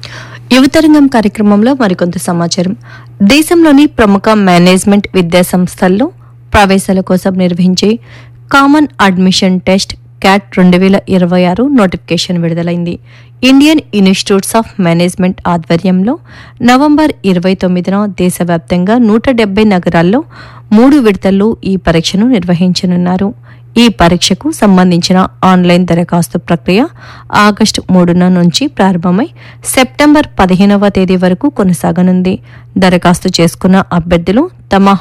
యువతరంగం కార్యక్రమంలో మరికొంత సమాచారం దేశంలోని ప్రముఖ మేనేజ్మెంట్ విద్యా సంస్థల్లో ప్రవేశాల కోసం నిర్వహించే కామన్ అడ్మిషన్ టెస్ట్ క్యాట్ రెండు వేల ఇరవై ఆరు నోటిఫికేషన్ విడుదలైంది ఇండియన్ ఇన్స్టిట్యూట్స్ ఆఫ్ మేనేజ్మెంట్ ఆధ్వర్యంలో నవంబర్ ఇరవై తొమ్మిదిన దేశవ్యాప్తంగా నూట డెబ్బై నగరాల్లో మూడు విడతల్లో ఈ పరీక్షను నిర్వహించనున్నారు ఈ పరీక్షకు సంబంధించిన ఆన్లైన్ దరఖాస్తు ప్రక్రియ ఆగస్టు మూడున నుంచి ప్రారంభమై సెప్టెంబర్ పదిహేనవ తేదీ వరకు కొనసాగనుంది దరఖాస్తు చేసుకున్న అభ్యర్థులు తమ